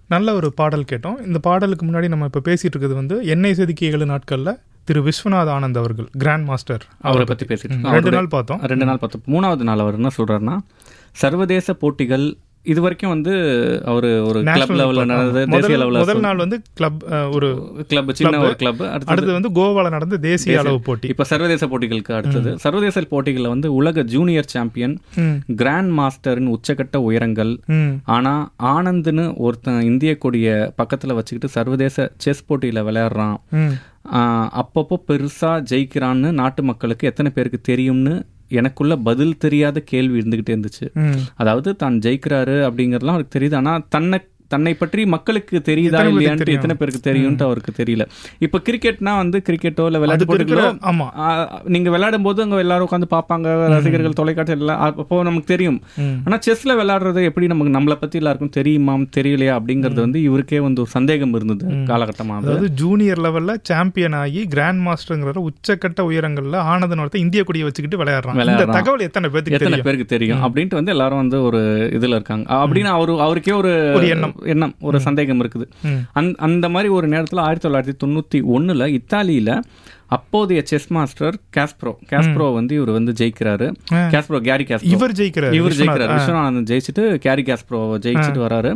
நல்ல ஒரு பாடல் கேட்டோம் இந்த பாடலுக்கு முன்னாடி நம்ம இப்போ பேசிட்டு இருக்கிறது வந்து எண்ணெய் செதுக்கிய ஏழு நாட்களில் திரு விஸ்வநாத் ஆனந்த் அவர்கள் கிராண்ட் மாஸ்டர் அவரை பற்றி பேசிட்டு இருக்கோம். ரெண்டு அவருடைய- நாள் பார்த்தோம் ரெண்டு நாள் பார்த்தோம் மூணாவது நாள் அவர் என்ன சொல்றாருன்னா சர்வதேச போட்டிகள் இது வரைக்கும் வந்து அவர் ஒரு கிளப் National லெவலில் பார்த்தோம். நடந்தது முதல் தேசிய லெவலில் முதல் நாள் வந்து கிளப் ஒரு கிளப் சின்ன ஒரு கிளப் அடுத்தது அடுத்து வந்து கோவால நடந்த தேசிய அளவு போட்டி இப்போ சர்வதேச போட்டிகளுக்கு அடுத்தது சர்வதேச போட்டிகளில் வந்து உலக ஜூனியர் சாம்பியன் ம், கிராண்ட் மாஸ்டரின் உச்சக்கட்ட உயரங்கள் ம், ஆனா ஆனந்த்னு ஒருத்தன் இந்திய கொடிய பக்கத்துல வச்சுக்கிட்டு சர்வதேச செஸ் போட்டியில விளையாடுறான் ம், ஆஹ் அப்பப்போ பெருசா ஜெயிக்கிறான்னு நாட்டு மக்களுக்கு எத்தனை பேருக்கு தெரியும்னு எனக்குள்ள பதில் தெரியாத கேள்வி இருந்துகிட்டே இருந்துச்சு ம். அதாவது தான் ஜெயிக்கிறாரு அப்படிங்கறதுலாம் அவருக்கு தெரியுது ஆனா தன்னை தன்னை பற்றி மக்களுக்கு தெரியுதா எத்தனை பேருக்கு இல்லையான்ட்டு தெரியும்? எத்தனை பேருக்கு தெரியும்ட்டு அவருக்கு தெரியல இப்ப கிரிக்கெட்னா வந்து கிரிக்கெட்டோ இல்ல விளையாட்டு அதுக்கு இருக்கிற போட்டிகளோ ஆமா ஆஹ் நீங்க விளையாடும் போது அங்க எல்லாரும் உட்காந்து பார்ப்பாங்க ரசிகர்கள் தொலைக்காட்சி எல்லாம் அப்போ நமக்கு தெரியும் ம். ஆனா செஸ்ல விளையாடுறது எப்படி நமக்கு நம்மளை பத்தி எல்லாருக்கும் தெரியுமா தெரியலையா அப்படிங்கிறது வந்து இவருக்கே வந்து ஒரு சந்தேகம் இருந்தது காலகட்டமா அது. அதாவது ஜூனியர் லெவல்ல சாம்பியன் ஆகி கிராண்ட் மாஸ்டர்ங்கிற உச்சக்கட்ட உயரங்கள்ல ஆனந்தன் ஒருத்தன் இந்திய கொடியை வச்சுக்கிட்டு விளையாடுறான் இந்த விளையாடுறான். தகவல் எத்தனை பேருக்கு எத்தனை தெரியும் பேருக்கு தெரியும் அப்படின்ட்டு வந்து எல்லாரும் வந்து ஒரு இதுல இருக்காங்க அப்படின்னு அவரு அவருக்கே ஒரு ஒரு எண்ணம். எண்ணம் ஒரு சந்தேகம் இருக்குது ம். அந்த அந்த மாதிரி ஒரு நேரத்துல ஆயிரத்தி தொள்ளாயிரத்தி தொண்ணூத்தி ஒண்ணுல இத்தாலியில அப்போதைய செஸ் மாஸ்டர் காஸ்ப்ரோ காஸ்ப்ரோ வந்து இவர் வந்து ஜெயிக்கிறாரு ஆ. காஸ்ப்ரோ கேரி காஸ்ப்ரோ இவர் ஜெயிக்கிறார் இவர் ஜெயிக்கிறாரு விஸ்வநாதன் ஜெயிச்சுட்டு கேரி காஸ்ப்ரோ ஜெயிச்சுட்டு வராரு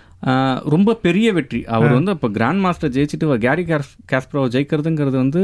ஆஹ் ரொம்ப பெரிய வெற்றி அவர் வந்து இப்போ கிராண்ட் மாஸ்டர் ஜெயிச்சுட்டு அவர் கேரி காஸ் காஸ்ப்ரோ ஜெயிக்கிறதுங்கிறது வந்து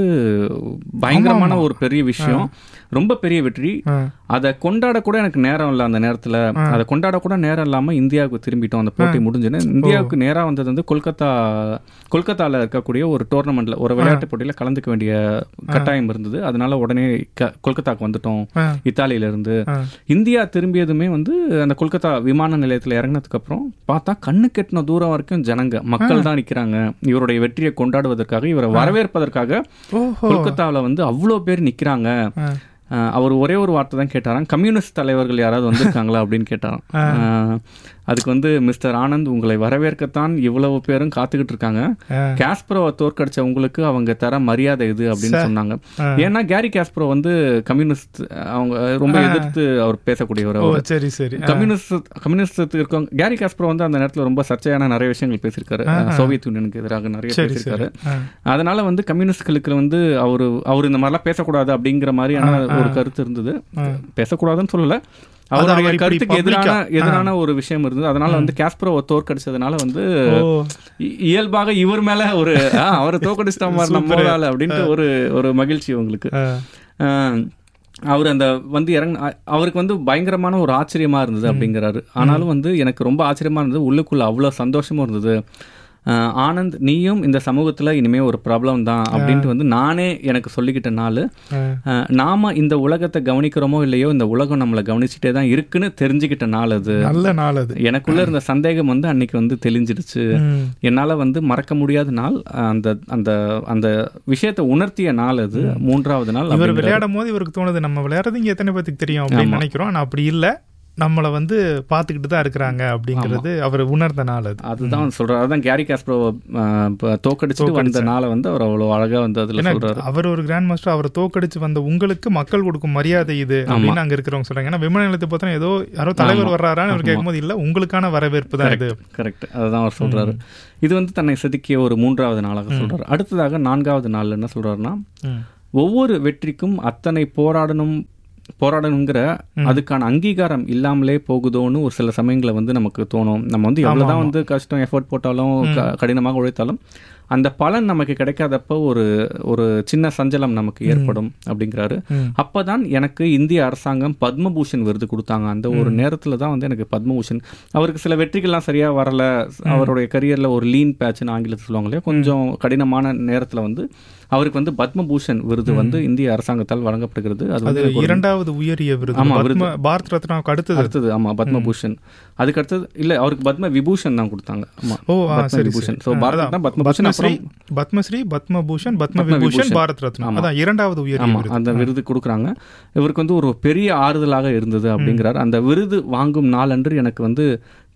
பயங்கரமான ஒரு பெரிய விஷயம் ரொம்ப பெரிய வெற்றி ஆ. அதை கொண்டாட கூட எனக்கு நேரம் இல்லை அந்த நேரத்துல அதை கொண்டாட கூட நேரம் இல்லாம இந்தியாவுக்கு திரும்பிட்டோம் அந்த போட்டி முடிஞ்சுன்னு இந்தியாவுக்கு நேரா வந்தது வந்து கொல்கத்தா கொல்கத்தால இருக்கக்கூடிய ஒரு டோர்னமெண்ட்ல ஒரு விளையாட்டு போட்டியில கலந்துக்க வேண்டிய கட்டாயம் இருந்தது அதனால உடனே க- கொல்கத்தாக்கு வந்துட்டோம் ஆ. இத்தாலியில இருந்து ஆ. இந்தியா திரும்பியதுமே வந்து அந்த கொல்கத்தா விமான நிலையத்துல இறங்கினதுக்கு அப்புறம் பார்த்தா கண்ணு கெட்டின தூரம் வரைக்கும் ஜனங்க மக்கள் தான் நிக்கிறாங்க இவருடைய வெற்றியை கொண்டாடுவதற்காக இவரை வரவேற்பதற்காக ஓஹோ கொல்கத்தாவுல வந்து அவ்வளோ பேர் நிக்கிறாங்க ஆ. அஹ் அவர் ஒரே ஒரு வார்த்தை தான் கேட்டாராம் கம்யூனிஸ்ட் தலைவர்கள் யாராவது வந்திருக்காங்களா அப்படின்னு கேட்டாராம் அஹ் அதுக்கு வந்து மிஸ்டர் ஆனந்த் உங்களை வரவேற்கத்தான் இவ்வளவு பேரும் காத்துக்கிட்டு இருக்காங்க ஆ. காஸ்ப்ரோவை தோற்கடிச்ச உங்களுக்கு அவங்க தர மரியாதை இது அப்படின்னு சொன்னாங்க ஏன்னா கேரி காஸ்ப்ரோ வந்து கம்யூனிஸ்ட் அவங்க ரொம்ப எதிர்த்து அவர் பேசக்கூடியவர் ஓ அவர் சரி சரி கம்யூனிஸ்ட் கம்யூனிஸ்ட் இருக்கவங்க கேரி காஸ்ப்ரோ வந்து அந்த நேரத்துல ரொம்ப சர்ச்சையான நிறைய விஷயங்கள் பேசியிருக்காரு சோவியத் யூனியனுக்கு எதிராக நிறைய சரி பேசியிருக்காரு சரி ஆ. அதனால வந்து கம்யூனிஸ்ட்களுக்கு வந்து அவரு அவர் இந்த மாதிரிலாம் பேசக்கூடாது அப்படிங்கிற மாதிரியான ஒரு கருத்து இருந்தது பேசக்கூடாதுன்னு சொல்லல அவருடைய அவர் இப்படி கருத்துக்கு எதிரான public-ஆ, எதிரான ஒரு விஷயம் இருந்தது அதனால வந்து காஸ்ப்ரோவை தோற்கடிச்சதுனால வந்து ஓ இ- இயல்பாக இவர் மேல ஒரு ஆ, அவரை தோற்கடிச்சிட்டோம் பாரு, நம்ம ஆளு அப்படின்ட்டு ஒரு ஒரு மகிழ்ச்சி உங்களுக்கு ஆ. ஆஹ் அவர் அந்த வந்து இறங்க அ- அவருக்கு வந்து பயங்கரமான ஒரு ஆச்சரியமா இருந்தது அப்படிங்கிறாரு ஆனாலும் வந்து எனக்கு ரொம்ப ஆச்சரியமா இருந்தது உள்ளுக்குள்ள அவ்வளோ சந்தோஷமும் இருந்தது ஆஹ் ஆனந்த் நீயும் இந்த சமூகத்துல இனிமே ஒரு ப்ராப்ளம் தான் அப்படின்ட்டு வந்து நானே எனக்கு சொல்லிக்கிட்ட நாள் ஆ. ஆஹ் நாம இந்த உலகத்தை கவனிக்கிறோமோ இல்லையோ இந்த உலகம் நம்மளை கவனிச்சுட்டே தான் இருக்குன்னு தெரிஞ்சுக்கிட்ட நாள் அது நல்ல நாள் அது எனக்குள்ள இருந்த சந்தேகம் வந்து அன்னைக்கு வந்து தெளிஞ்சிடுச்சு ம். என்னால வந்து மறக்க முடியாத நாள் அந்த அந்த அந்த விஷயத்தை உணர்த்திய நாள் அது மூன்றாவது நாள் இவர் அப்படிங்கிற- விளையாடும் போது இவருக்கு தோணுது நம்ம விளையாடுறது இங்க எத்தனை பேத்துக்கு தெரியும் அப்படின்னு நினைக்கிறோம் ஆனா அப்படி இல்ல நம்மள வந்து பாத்துக்கிட்டு தான் இருக்கிறாங்க அப்படிங்கிறது அவர் உணர்ந்த நாள் அது அதுதான் சொல்றாரு அதான் கேரி காஸ்ப்ரோ தோக்கடிச்சுட்டு வந்த நாளை வந்து அவர் அவ்வளவு அழகா வந்து அதுல ஏன்னா சொல்றாரு அவர் ஒரு கிராண்ட் மாஸ்டர் அவரை தோக்கடிச்சு வந்த உங்களுக்கு மக்கள் கொடுக்கும் மரியாதை இது அப்படின்னு அங்க இருக்கிறவங்க சொல்றாங்க ஏன்னா விமான நிலையத்தை பார்த்தா ஏதோ யாரோ தலைவர் வர்றாரான்னு அவர் கேட்கும்போது இல்ல உங்களுக்கான வரவேற்பு தான் இது கரெக்ட் அதுதான் அவர் சொல்றாரு இது வந்து தன்னை செதுக்கிய ஒரு மூன்றாவது நாளாக சொல்றாரு அடுத்ததாக நான்காவது நாள் என்ன சொல்றாருன்னா ம். ஒவ்வொரு வெற்றிக்கும் அத்தனை போராடணும் போராடணுங்கிற அதுக்கான அங்கீகாரம் இல்லாமலே போகுதோன்னு ஒரு சில சமயங்களை வந்து நமக்கு தோணும் நம்ம வந்து எவ்வளவுதான் வந்து கஷ்டம் எஃபோர்ட் போட்டாலும் க- கடினமாக உழைத்தாலும் அந்த பலன் நமக்கு கிடைக்காதப்போ ஒரு ஒரு சின்ன சஞ்சலம் நமக்கு ஏற்படும் அப்படிங்கிறாரு ம். அப்பதான் எனக்கு இந்திய அரசாங்கம் பத்மபூஷன் விருது கொடுத்தாங்க அந்த ஒரு நேரத்துல தான் வந்து எனக்கு பத்மபூஷன் அவருக்கு சில வெற்றிகள்லாம் சரியா வரல அவருடைய கரியர்ல ஒரு லீன் பேட்ச்னு ஆங்கிலத்தில் சொல்லுவாங்க இல்லையா கொஞ்சம் கடினமான நேரத்துல வந்து அவருக்கு வந்து பத்மபூஷன் விருது வந்து இந்திய அரசாங்கத்தால் வழங்கப்படுகிறது அது அது வந்து எனக்கு ஒரு- இரண்டாவது உயரிய விருது ஆமா, பத்ம பாரத் ரத்னாவுக்கு அடுத்தது அடுத்தது ஆமா பத்மபூஷன் அதுக்கு அடுத்தது இல்ல அவருக்கு பத்ம விபூஷன் தான் கொடுத்தாங்க ஆமா ஓ ஆ, பத்ம சரி விபூஷன் சரி ஸோ பாரத் தான் பத்மபூஷன் பத்மஸ்ரீ அப்புறம் பத்மஸ்ரீ பத்மபூஷன் பத்ம பத்ம விபூஷன் விபூஷன். பாரத் ரத்னா அதான் இரண்டாவது உயரிய ஆமா விருது அந்த விருது கொடுக்குறாங்க இவருக்கு வந்து ஒரு பெரிய ஆறுதலாக இருந்தது அப்படிங்கிறார் அந்த விருது வாங்கும் நாள் அன்று எனக்கு வந்து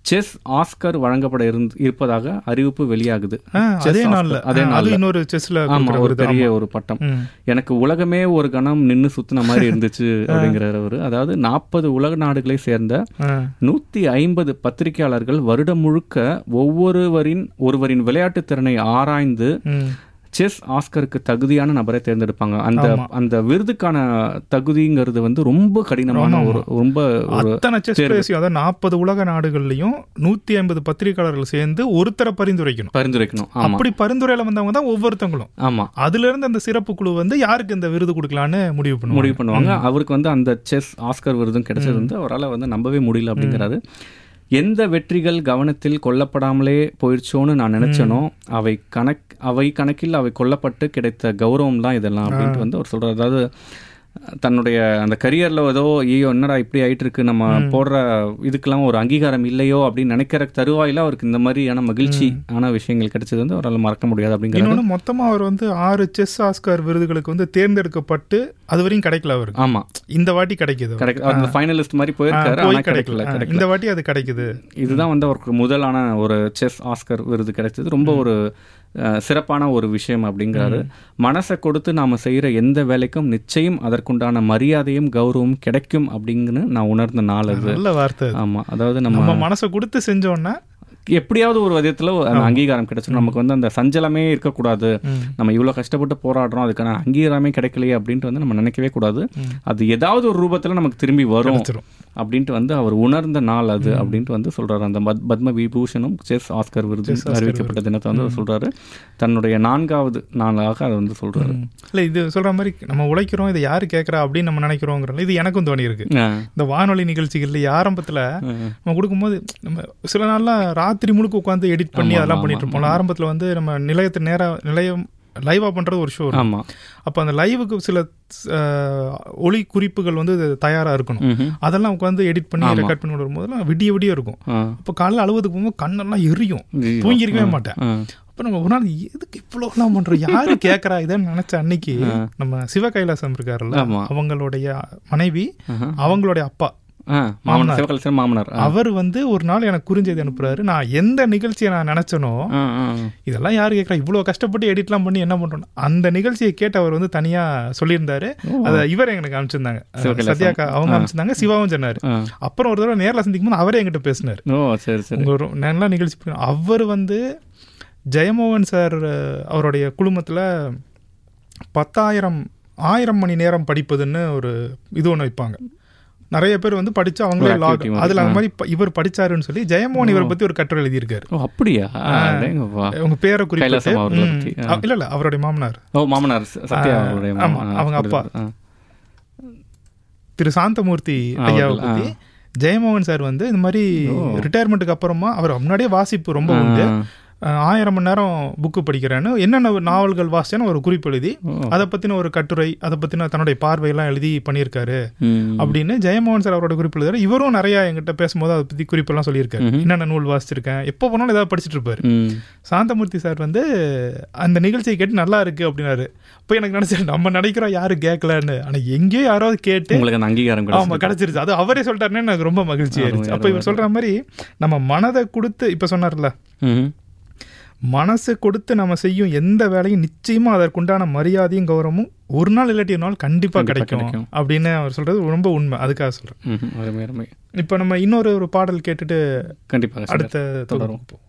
செஸ் ஆஸ்கர் வழங்கப்பட இருந்து இருப்பதாக அறிவிப்பு வெளியாகுது ஆ, Chess அதே Oscar. நாள்ல அதே ஆ, அது நாள்ல இன்னொரு செஸ்ல ஆமா ஒரு வருது பெரிய ஒரு பட்டம் ம். எனக்கு உலகமே ஒரு கணம் நின்னு சுத்தின மாதிரி இருந்துச்சு அப்படிங்கிறார் அவரு அதாவது நாற்பது உலக நாடுகளை சேர்ந்த ஆ, நூத்தி ஐம்பது பத்திரிகையாளர்கள் வருடம் முழுக்க ஒவ்வொருவரின் ஒருவரின் விளையாட்டு திறனை ஆராய்ந்து ம். செஸ் ஆஸ்கருக்கு தகுதியான நபரை தேர்ந்தெடுப்பாங்க அந்த ஆமா. அந்த விருதுக்கான தகுதிங்கிறது வந்து ரொம்ப கடினமான ஒரு ரொம்ப ஒரு அத்தனை செஸ் பிளேயர்ஸையும் அதாவது நாற்பது உலக நாடுகள்லயும் நூத்தி ஐம்பது பத்திரிகையாளர்கள் சேர்ந்து ஒருத்தரை பரிந்துரைக்கணும் பரிந்துரைக்கணும் ஆமா அப்படி பரிந்துரையில வந்தவங்க தான் ஒவ்வொருத்தவங்களும் ஆமா அதுல இருந்து அந்த சிறப்பு குழு வந்து யாருக்கு இந்த விருது கொடுக்கலான்னு முடிவு பண்ணுவாங்க முடிவு பண்ணுவாங்க அவருக்கு வந்து அந்த செஸ் ஆஸ்கர் விருதும் கிடைச்சது வந்து அவரால் வந்து நம்பவே முடியல அப்படிங்கிறாரு எந்த வெற்றிகள் கவனத்தில் கொல்லப்படாமலே போயிடுச்சோன்னு நான் நினைச்சனோ அவை கணக் அவை கணக்கில் அவை கொல்லப்பட்டு கிடைத்த கௌரவம் தான் இதெல்லாம் அப்படின்ட்டு வந்து அவர் சொல்றாரு அதாவது தன்னுடைய அந்த கரியர்ல ஏதோ ஐயோ என்னடா இப்படி ஆயிட்டு இருக்கு நம்ம போடுற இதுக்கெல்லாம் ஒரு அங்கீகாரம் இல்லையோ அப்படின்னு நினைக்கிற தருவாயில அவருக்கு இந்த மாதிரியான மகிழ்ச்சி ஆன விஷயங்கள் கிடைச்சது வந்து அவரால் மறக்க முடியாது அப்படிங்கிறது இன்னொன்னு மொத்தமா அவர் வந்து ஆறு செஸ் ஆஸ்கார் விருதுகளுக்கு வந்து தேர்ந்தெடுக்கப்பட்டு அது வரையும் கிடைக்கல அவருக்கு ஆமா இந்த வாட்டி கிடைக்குது அவருக்கு. கிடைக்க அவர் ஃபைனலிஸ்ட் மாதிரி ஆ, போயிருக்காரு ஆனா போய் கிடைக்கல கிடைக்கல ஆ, கிடைக்கல இந்த வாட்டி அது கிடைக்குது இதுதான் வந்து அவருக்கு முதலான ஒரு செஸ் ஆஸ்கர் விருது கிடைச்சது ரொம்ப ஒரு அஹ், சிறப்பான ஒரு விஷயம் அப்படிங்கிறாரு மனசை கொடுத்து நாம செய்யற எந்த வேலைக்கும் நிச்சயம் அதற்குண்டான மரியாதையும் கௌரவம் கிடைக்கும் அப்படிங்கன்னு நான் உணர்ந்த நாள் அது நல்ல வார்த்தை அது. ஆமா அதாவது நம்ம நம்ம மனசை கொடுத்து செஞ்சோம்னா எப்படியாவது ஒரு விதத்துல அந்த அங்கீகாரம் கிடைச்சிடும் நமக்கு வந்து அந்த சஞ்சலமே இருக்கக்கூடாது ம். நம்ம இவ்வளோ கஷ்டப்பட்டு போராடுறோம் அதுக்கான அங்கீகாரமே கிடைக்கலையே அப்படின்ட்டு வந்து நம்ம நினைக்கவே கூடாது அது ஏதாவது ஒரு ரூபத்துல நமக்கு திரும்பி வரும் கிடைச்சிரும். அப்படின்ட்டு வந்து அவர் உணர்ந்த நாள் அது அப்படின்ட்டு வந்து சொல்றாரு அந்த பத்- பத்ம விபூஷணும் செஸ் ஆஸ்கர் விருது அறிவிக்கப்பட்ட தினத்தை வந்து அவர் சொல்றாரு தன்னுடைய நான்காவது நாளாக அதை வந்து சொல்றாரு இல்ல இது சொல்ற மாதிரி நம்ம உழைக்கிறோம் இதை யாரு கேட்கறா அப்படின்னு நம்ம நினைக்கிறோங்கிறோம் இது எனக்கும் தோணி இருக்கு ஆ. இந்த வானொலி நிகழ்ச்சிகள்ல ஆரம்பத்துல ம். நம்ம கொடுக்கும்போது நம்ம சில நாள்லாம் ராத்திரி முழுக்க உட்காந்து எடிட் பண்ணி ஆமா, அதெல்லாம் ஆமா, பண்ணிட்டு இருப்போம் ஆரம்பத்துல வந்து நம்ம நிலையத்து நேரா நிலையம் லைவா பண்றது ஒரு ஷோ ஆமா அப்போ அந்த லைவுக்கு சில அஹ், ஒளி குறிப்புகள் வந்து தயாரா இருக்கணும் ம்ஹும். அதெல்லாம் உட்காந்து எடிட் பண்ணி ரெக்கார்ட் பண்ணி வரும்போதெல்லாம் விடிய விடிய இருக்கும் ஆ. அப்போ காலைல அழுவதுக்கு போகும்போது கண்ணெல்லாம் எரியும் ஐயோ. தூங்கிருக்கவே மாட்டேன் ஆ. அப்போ நம்ம ஒரு நாள் எதுக்கு இவ்வளோலாம் பண்றோம் யாரு கேட்கறா இதைன்னு நினைச்ச அன்னைக்கு நம்ம சிவ கைலாசம் இருக்காருல்ல ஆமா. அவங்களுடைய மனைவி ஆஹா. அவங்களுடைய அப்பா ஆ, மாமனார் சிவகலசன் மாமனார் ஆ. அவர் வந்து ஒரு நாள் எனக்கு குறுஞ்செய்தி அனுப்புறாரு நான் எந்த நிகழ்ச்சியை நான் நினைச்சனோ ஆ, ஆ. இதெல்லாம் யாரு கேட்கறா இவ்வளோ கஷ்டப்பட்டு எடிட்லாம் பண்ணி என்ன பண்றோம் அந்த நிகழ்ச்சியை கேட்டு அவர் வந்து தனியா சொல்லியிருந்தாரு அதை இவர் எனக்கு அனுப்பிச்சிருந்தாங்க சிவகைலாசம். சத்யாக்கா அவங்க அனுப்பிச்சிருந்தாங்க சிவாவும் சொன்னாரு ஆ. அப்புறம் ஒரு தடவை நேர்ல சந்திக்கும் போது அவரே என்கிட்ட பேசினார் ஓ சரி சரி உங்க ஒரு நல்லா நிகழ்ச்சி பண்ணி- அவர் வந்து ஜெயமோகன் சார் அஹ், அவருடைய குழுமத்துல பத்தாயிரம் ஆயிரம் மணி நேரம் படிப்பதுன்னு ஒரு இது ஒன்று வைப்பாங்க நிறைய பேர் வந்து படிச்சு அவங்களே ஒரு லாக் activity மாதிரி. அதுல அந்த மாதிரி ப- இவர் படிச்சாருன்னு சொல்லி ஜெயமோகன் இவரை பத்தி ஒரு கட்டுரை எழுதியிருக்காரு ஓ அப்படியா அடேங்கப்பா. உங்க பேரை குறிப்பிட்டு கைலாசம் அவர்களை ம், பத்தி, அ- இல்ல இல்ல அவருடைய மாமனார் ஓ மாமனார் ச- சத்யா அவருடைய ஆமா, மாமனார். அவங்க அப்பா. ஆ. திரு சாந்தமூர்த்தி ஆ, ஐயாவை அவர்கள், பத்தி ஜெயமோகன் சார் வந்து இந்த மாதிரி ரிட்டையர்மெண்ட்டுக்கு அப்புறமா அவர் முன்னாடியே வாசிப்பு ரொம்ப உண்டு ஆ. அஹ், ஆயிரம் மணி நேரம் புக்கு படிக்கிறேன்னு என்னென்ன நாவல்கள் வாசிச்சேன்னு ஒரு குறிப்பு எழுதி அதை பத்தின ஒரு கட்டுரை அதை பத்தின தன்னுடைய பார்வையெல்லாம் எழுதி பண்ணியிருக்காரு ம். அப்படின்னு ஜெயமோகன் சார் அவரோட குறிப்பு எழுதுறாரு இவரும் நிறைய என்கிட்ட பேசும்போது அதை பத்தி குறிப்பெல்லாம் சொல்லியிருக்காரு என்னென்ன நூல் வாசிச்சிருக்கேன் எப்போ போனாலும் ஏதாவது படிச்சிட்டு இருப்பாரு ம். சாந்தமூர்த்தி சார் வந்து அந்த நிகழ்ச்சியை கேட்டு நல்லா இருக்கு அப்படின்னாரு இப்போ எனக்கு நினைச்சேன் நம்ம நினைக்கிறோம் யாரு கேட்கலன்னு ஆனா எங்கேயோ யாராவது கேட்டு உங்களுக்கு அந்த அங்கீகாரம் ஆமா கிடைச்சது. கிடைச்சிருச்சு அது அவரே சொல்லிட்டாருன்னு எனக்கு ரொம்ப மகிழ்ச்சி ஆயிருச்சு அப்ப இவர் சொல்ற மாதிரி நம்ம மனதை கொடுத்து இப்ப சொன்னார்ல ம். மனசு கொடுத்து நம்ம செய்யும் எந்த வேலையும் நிச்சயமா அதற்குண்டான மரியாதையும் கௌரவமும் ஒரு நாள் இல்லாட்டி ஒரு நாள் கண்டிப்பா கிடைக்கும் கிடைக்கும். அப்படின்னு அவர் சொல்றது ரொம்ப உண்மை அதுக்காக சொல்றேன் ம். அருமை அருமை இப்ப நம்ம இன்னொரு ஒரு பாடல் கேட்டுட்டு கண்டிப்பாக சார். அடுத்த தொடரும்